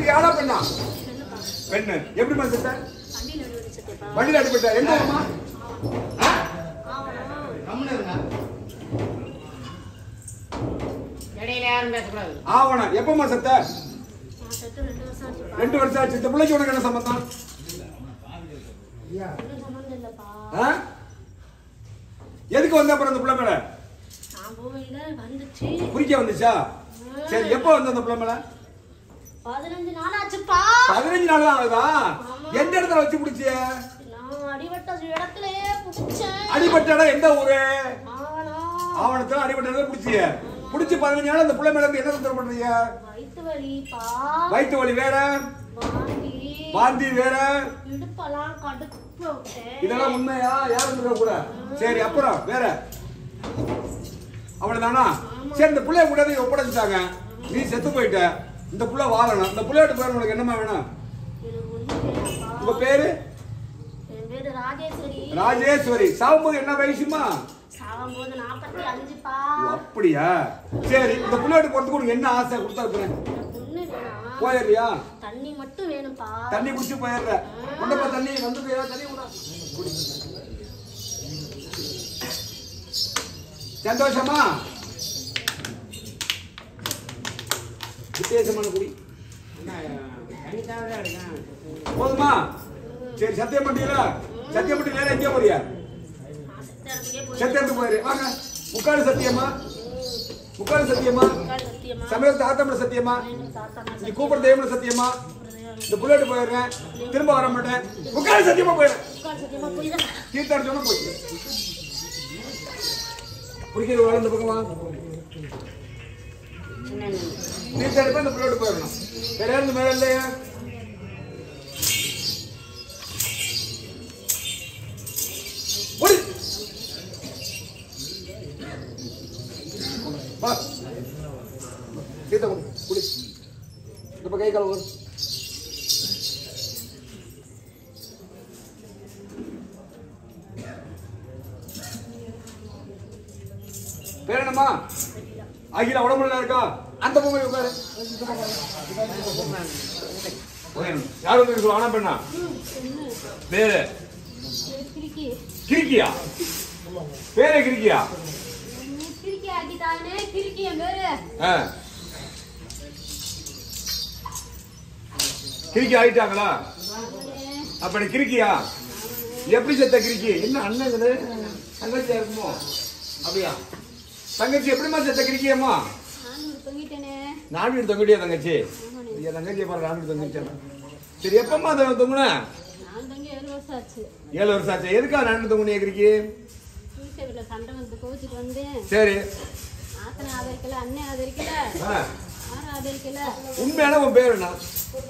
சரி ஆனா பெண்ணா பெண்ணு எப்படிமா செத்த வண்டியில் அடிபட்ட எங்க ஊருமா கம்முன்னு இருங்க. இடையில யாரும் பேசக்கூடாது ஆவணம் எப்பமா செத்த ரெண்டு வருஷம் ஆச்சு இந்த பிள்ளைக்கு உனக்கு என்ன சம்பந்தம் ஆ? எதுக்கு வந்த அப்புறம் அந்த பிள்ளை மேல குறிக்க வந்துச்சா சரி எப்போ வந்த அந்த பிள்ளை மேல பதினஞ்சு நாள் ஆச்சுப்பா பதினஞ்சு நாள் தான் ஆகுதா எந்த இடத்துல வச்சு பிடிச்சிய நான் அடிபட்ட இடத்துலயே புடிச்சேன் அடிபட்ட இடம் எந்த ஊரு ஆவணம் ஆவணத்துல அடிபட்ட இடத்துல பிடிச்சிய பிடிச்சி பதினஞ்சு நாள் அந்த பிள்ளை மேல இருந்து என்ன தொந்தரவு பண்றீங்க வயிற்று வலிப்பா வயிற்று வலி வேற வாந்தி வாந்தி வேற இடுப்பெல்லாம் கடுப்பு விட்டேன் இதெல்லாம் உண்மையா யாரும் இருக்க கூட சரி அப்புறம் வேற அவ்வளவுதானா சரி இந்த பிள்ளைய கூட நீ ஒப்படைச்சிட்டாங்க நீ செத்து போயிட்ட இந்த புள்ள வாழணும் இந்த பிள்ளையோட பேர் உனக்கு என்னமா வேணும் எனக்கு ஒண்ணு வேணாம்ப்பா. உங்க பேரு என் பேரு ராஜேஸ்வரி ராஜேஸ்வரி சாகும்போது என்ன வயசுமா சாகும்போது நாற்பத்தி அஞ்சுப்பா ஓ, அப்படியா சரி இந்த பிள்ளையோட போறதுக்கு உனக்கு என்ன ஆசை கொடுத்தா இருக்கிறேன் எனக்கு ஒண்ணு வேணாம் போயிடுறியா தண்ணி மட்டும் வேணும்ப்பா தண்ணி குடிச்சு போயிடுற கொண்டப்பா தண்ணி வந்து தண்ணி கொண்டா. குடி சந்தோஷமா வித்தியாசமான குடி தண்ணி தவிர எடுக்கணும் போதுமா சரி சத்தியம் பண்ணிட்டீங்களா சத்தியம் பண்ணி நேரம் எங்கே போறியா நான் செத்த இடத்துக்கே போய் சத்தியத்துக்கு போயிரு வாங்க முக்காடு சத்தியமா முக்காடு சத்தியமா உட்கார் சத்தியமா சமயத்து ஆத்தமட சத்தியமா எங்க தாத்தா நான் நீ கூப்பிட தெய்வம் சத்தியமா இந்த புல்லட் போயிடுறேன் திரும்ப வர மாட்டேன் முக்காடு சத்தியமா போயிடுறேன் உட்கார் சத்தியமா போய் தான் தீர்த்தாடு சொன்னா போய் குடிக்கிறது வளர்ந்த பக்கமா தீர்த்தாடு போய் இந்த புல்லட் போயிடணும் வேற யாரும் மேல இல்லையா ஓடி. வா. தீர்த்தா குடி குடி இந்த பக்கம் கை கால் வரும் பேர் என்னம்மா அகிலா உடம்பு நல்லா இருக்கா அந்த பொம்மை உட்காரு யார் வந்து இருக்கு ஆனா பெண்ணா பேரு கிறுக்கி கிரிக்கியா பேரே கிரிக்கியா கிறுக்கி ஆக்கிட்டானே கிறுக்கி என் பேரு ஆ. கிறுக்கி ஆயிட்டாங்களா அப்ப நீ கிறுக்கியா எப்படி செத்த கிறுக்கி என்ன அண்ணன் இது தங்கச்சியா இருக்குமோ அப்படியா தங்கச்சி எப்படிம்மா செத்த கிறுக்கியம்மா நானும் தொங்கிட்டேனே நாடு வீடு தொங்கிட்டியா தங்கச்சி ஐயா தங்கச்சி பாரு நாடு வீடு தொங்கிச்சா சரி எப்பம்மா அதை தொங்குன நான் தொங்கி ஏழு வருஷம் ஆச்சு ஏழு வருஷம் ஆச்சு எதுக்கா நாடு தொங்குனியா கிறுக்கி வீட்டை வீட்டுல சண்டை வந்து கோவிச்சுட்டு வந்தேன் சரி ஆத்தனை ஆதரிக்கல அண்ணன் ஆதரிக்கல ஆ. யாரும் ஆதரிக்கல உண்மையான உன் பேர் என்ன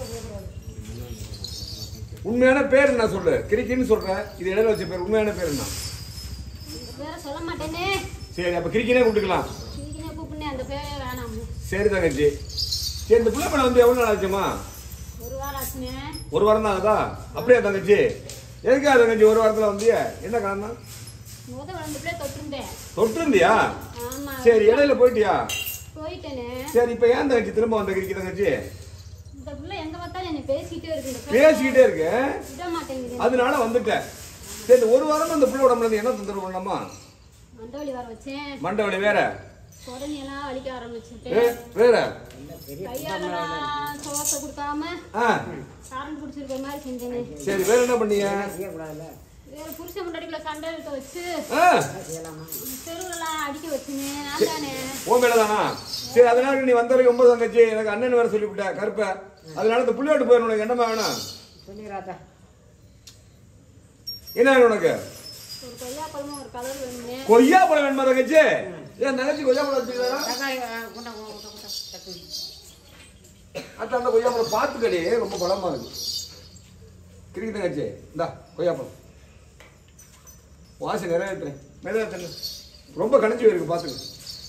உண்மையான பேர் என்ன சொல்லு கிரிக்கின்னு சொல்ற இது இடையில வச்ச பேர் உண்மையான பேர் என்ன இந்த பேரை சொல்ல மாட்டேனே சரி அப்ப கிரிக்கினே கூப்பிட்டுக்கலாம் கிறுக்கினே கூப்பிடுனே அந்த பேரே வேணாம் சரி தங்கச்சி சரி இந்த பிள்ளை படம் வந்து எவ்வளவு நாள் ஆச்சுமா ஒரு வாரம் ஆச்சுனே ஒரு வாரம் தான் ஆகுதா அப்படியா தங்கச்சி எதுக்கா தங்கச்சி ஒரு வாரத்துல வந்திய என்ன காரணம் முத வளர்ந்து பிள்ளை தொட்டிருந்தேன் தொட்டு இருந்தியா ஆமா சரி இடையில போயிட்டியா போயிட்டேனே சரி இப்ப ஏன் தங்கச்சி திரும்ப வந்த கிரிக்கி தங்கச்சி இந்த பிள்ளை எங்க பார்த்தாலும் என்ன பேசிக்கிட்டே இருக்கு இந்த பிள்ளை பேசிக்கிட்டே இருக்கு விட மாட்டேங்குது அதனால வந்துட்டேன் சரி இந்த ஒரு வாரம் அந்த பிள்ளை உடம்புல இருந்து என்ன தொந்தரவு பண்ணலாமா மண்டவழி வர வச்சேன் மண்டை வலி வேற உடனே எல்லாம் வலிக்க வே- ஆரம்பிச்சுட்டேன் வேற கையாலலாம் சோத்தை கொடுக்காம ஆ கரண்ட் பிடிச்சிருக்கிற மாதிரி செஞ்சேனே சரி வேற என்ன பண்ணீங்க செய்யக்கூடாதுல்ல வேற புருஷன் முன்னாடிக்குள்ள சண்டை இழுக்க வச்சு ஆ செய்யலாமா தெருவுலலாம் அடிக்க வச்சுனே நான் தானே உன் மேலதானா சரி அதனால நீ வந்தவரைக்கும் ஒன்பது தங்கச்சி எனக்கு அண்ணன் வேற சொல்லிவிட்ட கருப்ப அதனால இந்த புள்ளியோட்டு போயிடும் உனக்கு என்னமா வேணும் சொல்லிக்கிறாத்தா என்ன வேணும் உனக்கு ஒரு கொய்யா பழமும் ஒரு கலர் வேணுமே கொய்யா பழம் வேணுமா தங்கச்சி ஏன் தங்கச்சி கொய்யா பழம் வச்சுக்கிறா தக்காளி ஆ, கொண்டா கொண்டா கொண்டா கொண்டா தக்காளி அத்த அந்த கொய்யா பழம் பார்த்துக்கடி ரொம்ப பழமா இருக்கு கிரிக்கி தங்கச்சி இந்தா கொய்யா பழம் வாசம் நிறைவேற்றுறேன் நிறைவேற்றுறேன் ரொம்ப கணிச்சு போயிருக்கு பார்த்துக்க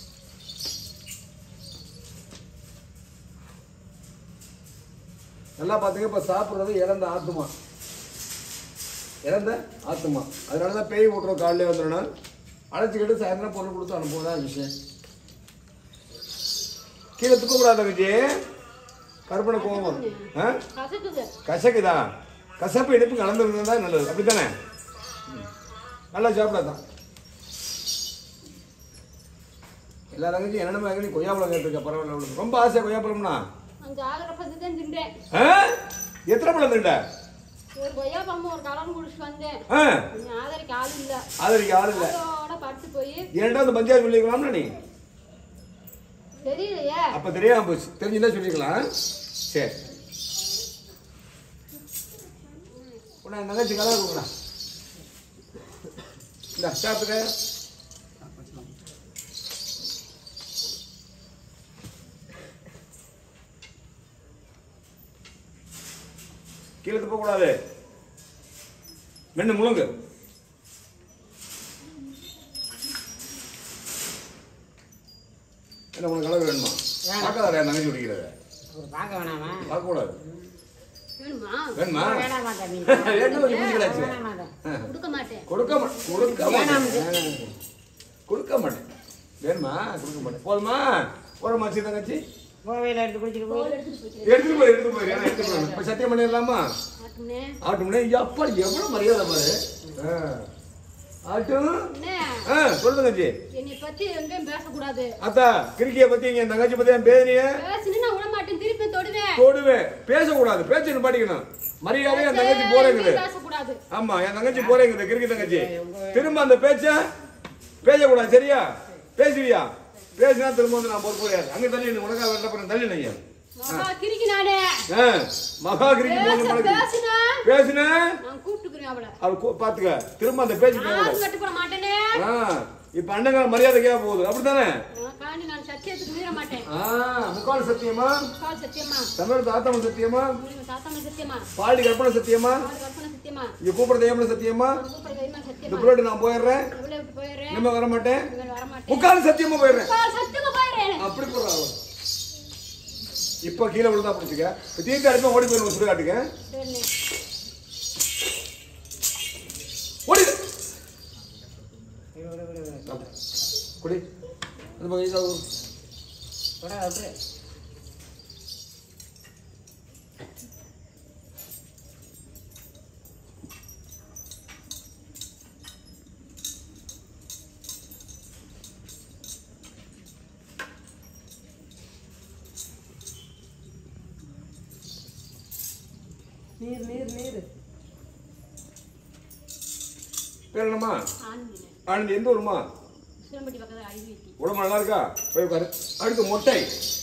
நல்லா பார்த்துங்க இப்போ சாப்பிட்றது இறந்த ஆத்துமா இறந்த ஆத்துமா அதனால தான் பேய் ஓட்டுறோம் காலையிலே வந்துடணும் அழைச்சிக்கிட்டு சாயந்தரம் பொருள் கொடுத்து அனுப்புவதான் விஷயம் கீழே துப்பக்கூடாது தங்கச்சி கற்பனை கோவம் வரும். ஆ கசக்குது கசக்குதா கசப்பு இனிப்பு கலந்துருந்தா நல்லது அப்படித்தானே ம். நல்லா சாப்பிடாதான் எல்லா தங்கச்சியும் என்னென்ன வாங்கி கொய்யாப்பழம் கேட்டிருக்க பரவாயில்ல அவளுக்கு. ரொம்ப ஆசை கொய்யாப்பழம்னா அங்க ஆகிற பத்தி தான் தின்றேன் ஆ? எத்தனை பழம் திண்ட ஒரு கொய்யா பழமும் ஒரு கலர் குடிச்சிட்டு வந்தேன் ஆ கொஞ்சம் ஆதரிக்க ஆள் இல்ல ஆதரிக்க ஆள் இல்லை அதோட படுத்து போய் ஏன்டா அந்த பஞ்சாயத்து சொல்லிக்கலாம்ல நீ தெரியலையே அப்ப தெரியாம போச்சு தெரிஞ்சுதான் சொல்லிக்கலாம் சரி உன்னை நகைச்சு கலர் கொடுக்குறா இந்த சாப்பிட்டுக்க கீழே துப்ப கூடாது மென்னு முழுங்கு என்ன உனக்கு கலர் வேணுமா வேணாம். பார்க்காத நகைச்சு குடிக்கிறத ஒரு பார்க்க வேணாமா பார்க்கக்கூடாது வேணுமா வேணுமா வேணாமா தம்பி ரெண்டு ஒரு குடிக்கலாச்சு வேணாமா தான் கொடுக்க மாட்டேன் கொடுக்க மாட்டேன் கொடுக்க மாட்டேன் கொடுக்க மாட்டேன் வேணுமா கொடுக்க மாட்டேன் போதுமா போறமா சி தங்கச்சி கோவையில் எடுத்து குடிச்சிட்டு போய் எடுத்துட்டு போய் எடுத்துட்டு போய் ஏன்னா எடுத்துட்டு போய் இப்ப சத்தியம் பண்ணிடலாமா ஆட்டுனே ஆட்டும்னே அப்பா எவ்வளவு மரியாதை பாரு ஆ. ஆட்டும் என்ன ஆ சொல்லு தங்கச்சி என்னை பத்தி எங்கேயும் பேசக்கூடாது அத்தா கிரிக்கிய பத்தி இங்க என் தங்கச்சி பத்தி என் பேதனிய பேசுன்னு நான் விட மாட்டேன் திருப்பி தொடுவேன் தொடுவேன் பேசக்கூடாது பேச்சு படிக்கணும் மரியாதை என் தங்கச்சி போறேங்குது எங்கேயும் பேசக்கூடாது ஆமா என் தங்கச்சி போறேங்குது கிறுக்கி தங்கச்சி திரும்ப அந்த பேச்ச பேசக்கூடாது சரியா பேசுவியா பேசினா திரும்ப வந்து நான் பொறுப்பு கிடையாது அங்க தள்ளி நின்னு, உனக்காக வெட்ட போறேன் தள்ளி நீங்க மகா கிறுக்கி நானே ஆ, மகா கிறுக்கி போன பேச பழக்கம் பேசுனா பேசுன நான் கூப்பிட்டுக்கிறேன் அவளை அவள் கூ- பாத்துக்க திரும்ப அந்த பேச்சு நான் போகக்கூடாது கட்டு போட மாட்டேனே ஆ, இப்ப அண்ணங்க மரியாதைக்கா போகுது அப்படித்தானே உனக்காண்டி நான் சத்தியத்துக்கு மீற மாட்டேன் ஆ முக்கால் சத்தியமா கால் சத்தியமா தமிழ் தாத்தமன் சத்தியமா முடிவு தாத்தாமல் சத்தியமா பாடி கற்பனை சத்தியமா ஆடு கற்பனை சத்தியமா இங்க கூப்பிடுறது ஏமல சத்தியமா கூப்பிட கைமா இந்த சத்தியமா புள்ளட்டு நான் போயிடுறேன் எவ்வளவு விட்டு போயிடுறேன் இனிமே வர மாட்டேன் இனிமேல் வர மாட்டேன் முக்கால் சத்தியமா போயிடுறேன் கால் சத்தியமா போயிடுறேன் அப்படி போடுறாங்க இப்ப கீழே விழுந்தா பிடிச்சிக்க இப்ப தீர்த்து அடிப்பா ஓடி போயிடும் சுடுகாட்டுக்கு சரிண்ணே ஓடி விடு, விடு, விடு, விடு. குடி அந்த பக்கம் இதா ஒரு- விட, விட்டுரு. நீர் நீர் நீர் பேர் என்னம்மா ஆனந்தினே ஆனந்தி எந்த ஊருமா சிலம்பட்டி பக்கத்தில் ஐவிட்டி உடம்பு நல்லா இருக்கா போய் உட்காரு அடுத்து மொட்டை